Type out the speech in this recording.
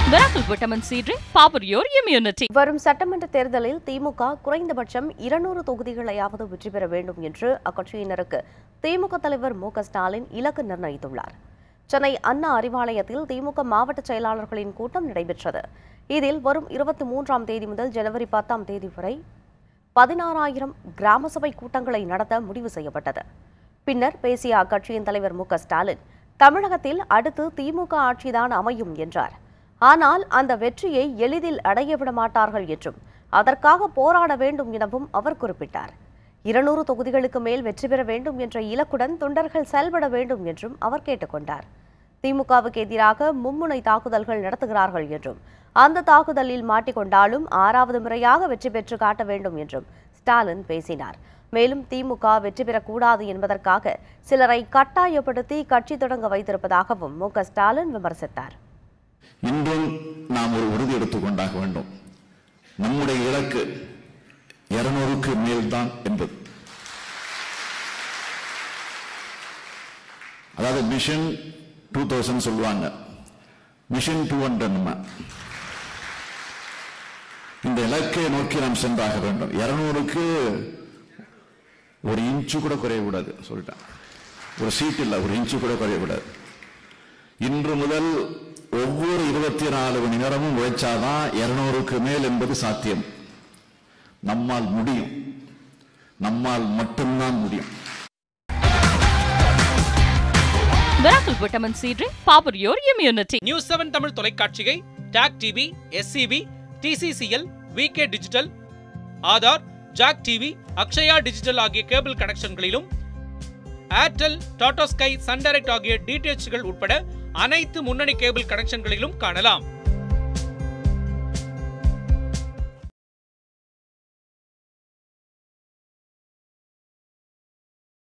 Miracle Vitamin C Drink, power your immunity. வரும் சட்டமன்ற தேர்தலில் திமுக குறைந்தபட்சம் இருநூறு தொகுதிகளையாவது வெற்றி பெற வேண்டும் என்று அக்கட்சியினருக்கு திமுக தலைவர் மு க ஸ்டாலின் இலக்கு நிர்ணயித்துள்ளார் சென்னை அண்ணா அறிவாலயத்தில் திமுக மாவட்ட செயலாளர்களின் கூட்டம் நடைபெற்றது இதில் வரும் இருபத்தி மூன்றாம் தேதி முதல் ஜனவரி பத்தாம் தேதி வரை பதினாறாயிரம் கிராம சபை கூட்டங்களை நடத்த முடிவு செய்யப்பட்டது பின்னர் பேசிய அக்கட்சியின் தலைவர் மு க ஸ்டாலின் தமிழகத்தில் அடுத்து திமுக ஆட்சிதான் அமையும் என்றார் ஆனால் அந்த வெற்றியை எளிதில் அடைய விட மாட்டார்கள் என்றும் அதற்காக போராட வேண்டும் எனவும் அவர் குறிப்பிட்டார் இருநூறு தொகுதிகளுக்கு மேல் வெற்றி பெற வேண்டும் என்ற இலக்குடன் தொண்டர்கள் செயல்பட வேண்டும் என்றும் அவர் கேட்டுக்கொண்டார் திமுகவுக்கு எதிராக மும்முனை தாக்குதல்கள் நடத்துகிறார்கள் என்றும் அந்த தாக்குதலில் மாட்டிக்கொண்டாலும் ஆறாவது முறையாக வெற்றி பெற்று காட்ட வேண்டும் என்றும் ஸ்டாலின் பேசினார் மேலும் திமுக வெற்றி பெறக்கூடாது என்பதற்காக சிலரை கட்டாயப்படுத்தி கட்சி தொடங்க வைத்திருப்பதாகவும் மு க ஸ்டாலின் விமர்சித்தார் இன்றும் நாம் ஒரு உறுதி எடுத்துக்கொண்டாக வேண்டும் நம்முடைய இலக்கு இருநூறுக்கு மேல்தான் என்பது அதாவது மிஷன் டூ தௌசண்ட் சொல்லுவாங்க மிஷன் டூ ஹண்ட்ரட் நம்ம இந்த இலக்கை நோக்கி நாம் சென்றாக வேண்டும் இருநூறுக்கு ஒரு இன்ச்சு கூட குறையக்கூடாது சொல்லிட்டேன் ஒரு சீட் இல்லை ஒரு இன்ச்சு கூட குறையக்கூடாது இன்று முதல் ஒவ்வொரு இருபத்தி நாலு மணி நேரமும் உழைச்சாதான் இருநூறுக்கு மேல் என்பது சாத்தியம் நம்மால் முடியும் நம்மால் மட்டும்தான் முடியும் Miracle Vitamin C Drink, power your immunity. News seven Tamil தொலைக்காட்சியை TAC TV SCP TCCL VK Digital Aadhaar Jak TV Akshaya Digital ஆகிய கேபிள் கனெக்ஷன்களிலும் Airtel Tata Sky Sun Direct ஆகிய டிடிஎச்கள் உட்பட அனைத்து முன்னணி கேபிள் கனெக்ஷன்களிலும் காணலாம்